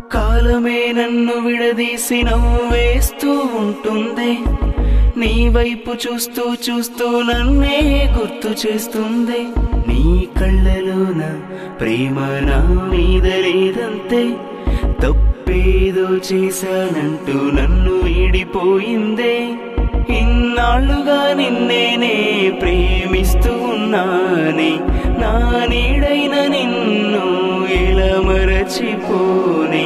కాలమే నన్ను విడదీసి నవ్వేస్తూ ఉంటుంది నీ వైపు చూస్తూ చూస్తూ నన్నే గుర్తు చేస్తుంది నీ కళ్ళలోన ప్రేమ నా మీద లేదంతే తప్పేదో చేశానంటూ నన్ను వీడిపోయిందే ఇన్నాళ్ళుగా నిన్నేనే ప్రేమిస్తూ ఉన్నానే నా నీడైన నిన్ను ఎలా మరచిపోనే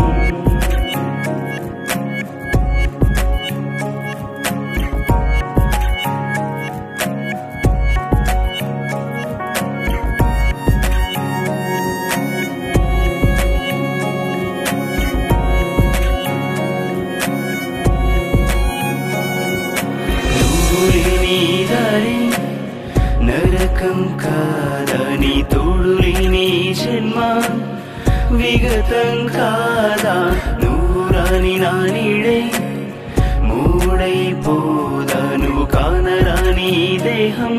నువ్వు లేని దారి నరకం కాదా నీ తోడు లేని ఈ జన్మ విగతం కాదా నువ్వు రాని నా నీడే మూడైపోదా నువ్వు కానరాని ఈ దేహం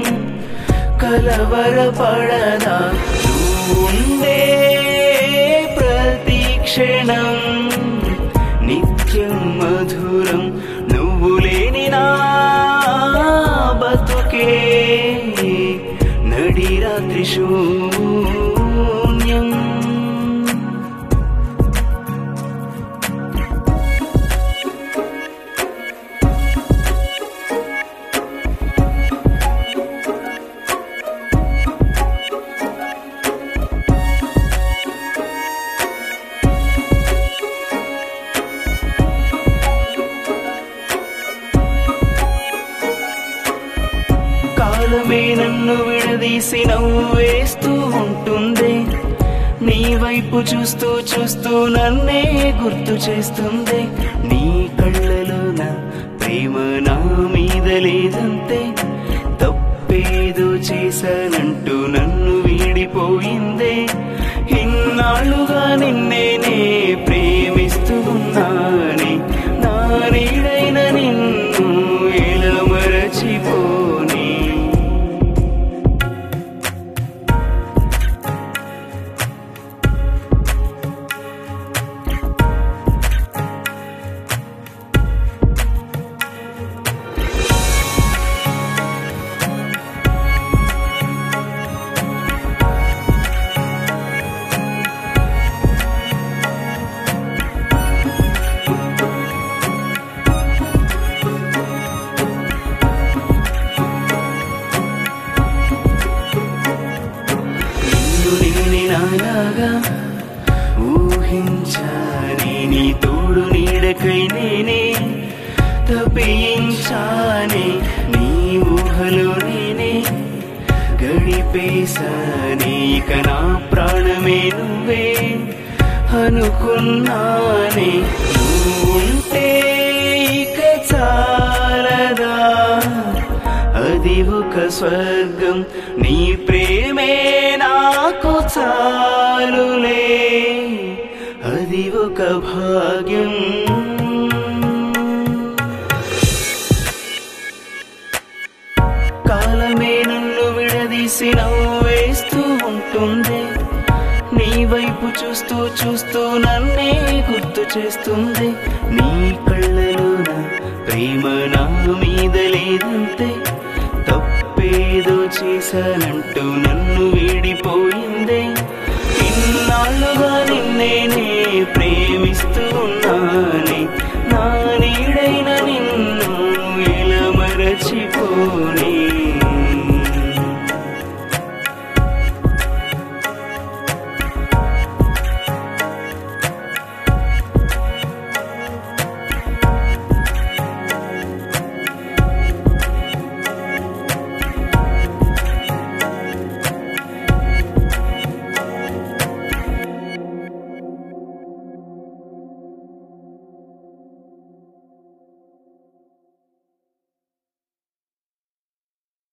కలవరపడదా నువ్వు ఉండే ప్రతి క్షణం నిత్యం మధురం నువ్వు లేని నా బతుకే నడి రాత్రి శూన్యం కాలమే నన్ను విడదీసి నవ్వేస్తూ ఉంటుంది నీ వైపు చూస్తూ చూస్తూ నన్నే గుర్తు చేస్తుంది నీ కళ్ళలోన ప్రేమ నా మీద లేదంతే తప్పేదో చేశానంటూ నన్ను వీడిపోయిందే ఇన్నాళ్ళుగా నిన్నేనే ప్రేమిస్తూ ఉన్నానే నా నీడైన నిన్ను ఎలా మరచిపోనీ నిన్ను నేనే నాలాగా ఊహించానే నీ తోడు నీడకై నేనే తప్పించానే నీ ఊహలో నేనే గడిపేశానే ఇక నా ప్రాణమే నువ్వే అనుకున్నానే నువ్వుంటే ఇక చాలదా అది ఒక స్వర్గం నీ ప్రేమే నాకు చాలులే అది ఒక భాగ్యం కాలమే నన్ను విడదీసి నవ్వేస్తూ ఉంటుంది నీ వైపు చూస్తూ చూస్తూ నన్నే గుర్తు చేస్తుంది నీ కళ్ళలోన ప్రేమ నా మీద లేదంతే తప్పేదో చేశానంటూ నన్ను వీడిపోయి